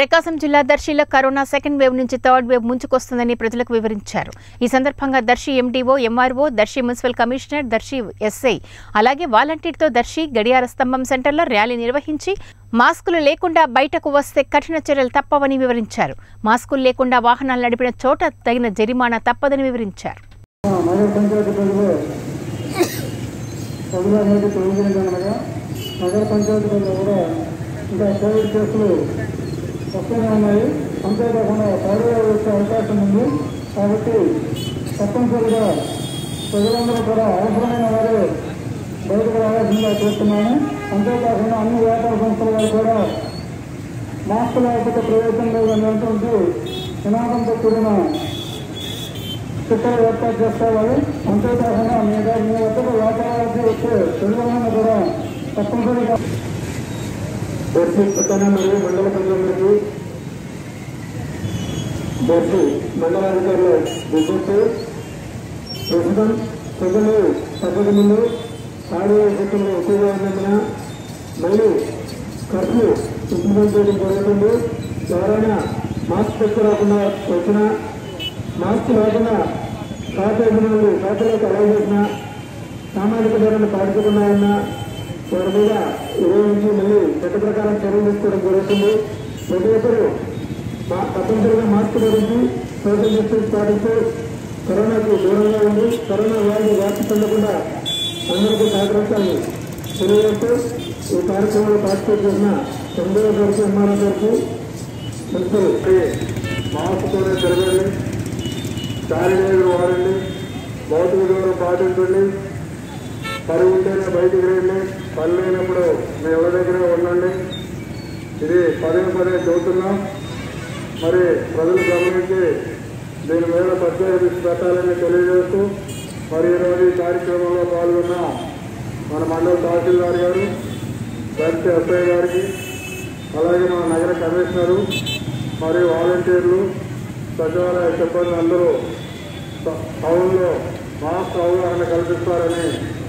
ప్రకాశం జిల్లా దర్శిలో corona second wave నుంచి థర్డ్ వేవ్ ముంచుకొస్తుందని ప్రజలకు వివరించారు ఈ సందర్భంగా Darsi MDO MRO Darsi municipal commissioner Darsi SI అలాగే వాలంటీర్తో దర్శి గడియార స్తంభం సెంటర్లో ర్యాలీ నిర్వహించి మాస్కులు లేకుండా బయటకు వస్తే కఠిన చర్యలు తప్పవని వివరించారు మాస్కులు లేకుండా వాహనాలు నడిపిన చోట తగిన జరిమానా తప్పదని వివరించారు నగర పంచాయతీ పరిధిలో ప్రజలు అనేది తొలగింది కనుక నగర పంచాయతీ పరిధిలో కూడా ఇంకా కోవిడ్ కేసులు వస్తూనే ఉన్నాయి అంతేకాకుండా థర్డ్ వేవ్ వచ్చే అవకాశం ఉంది కాబట్టి తప్పనిసరిగా ప్రజలందరూ కూడా అవసరమైన వారు బయటకు రావాల్సిందిగా చూస్తున్నాను అంతేకాకుండా అన్ని వ్యాపార సంస్థల వారు కూడా మాస్క్ లేకపోతే ప్రయోజనం లేదు అనేటువంటి నినాదంతో కూడిన చిత్రాలు ఏర్పాటు చేసుకోవాలి అంతేకాకుండా మీ దగ్గర మీ వద్దకు వ్యాపారాలకి వచ్చే ప్రజలను కూడా తప్పనిసరిగా దర్శి పట్టణ మరియు మండల ప్రజలందరికీ దర్శి మండలాధికారులు విజ్ఞప్తి ప్రస్తుతం ప్రజలు తగ్గక ముందు ఆడియో శక్తులు ఎక్కువగా ఉన్నందున మళ్ళీ కర్ఫ్యూ ఇంప్లిమెంట్ చేయడం జరుగుతుంది ఎవరైనా మాస్క్ పెట్టుకోకుండా వచ్చినా మాస్క్ లేకుండా ఖాతా ఇవ్వడం ఖాతాలోకి అలౌ చేసినా సామాజిక ధరలు పాటించకున్నాయన్నా వారి మీద ఇరవై నుంచి మళ్ళీ చట్ట ప్రకారం చర్యలు తీసుకోవడం జరుగుతుంది ప్రతి ఒక్కరూ మా తప్పనిసరిగా మాస్క్ ధరించి సోషల్ డిస్టెన్స్ పాటిస్తూ కరోనాకు దూరంగా ఉండి కరోనా వ్యాధి వ్యాప్తి చెందకుండా అందరికీ సహకరించాలని తెలియజేస్తూ ఈ కార్యక్రమంలో పార్టిసిపేట్ చేసిన తొమ్మిదవ గారికి ఎంఆర్ఓ గారికి మున్సిపల్ మాస్క్తోనే తిరగండి శానిటైజర్ వాడండి భౌతిక దూరం పాటించండి పని ఉంటేనే బయటికి రండి పని లేనప్పుడు మీ ఎవరి దగ్గరే ఉండండి ఇది పదే పదే చెబుతున్నాం మరి ప్రజలు గమనించి దీని మీద ప్రత్యేక దృష్టి పెట్టాలని తెలియజేస్తూ మరి ఈరోజు ఈ కార్యక్రమంలో పాల్గొన్న మన మండల తహసీల్దార్ గారు దర్శి ఎస్ఐ గారికి అలాగే మన నగర కమిషనరు మరియు వాలంటీర్లు సచివాలయ సిబ్బంది అందరూ టౌన్లో మాస్క్ అవగాహన కల్పిస్తారని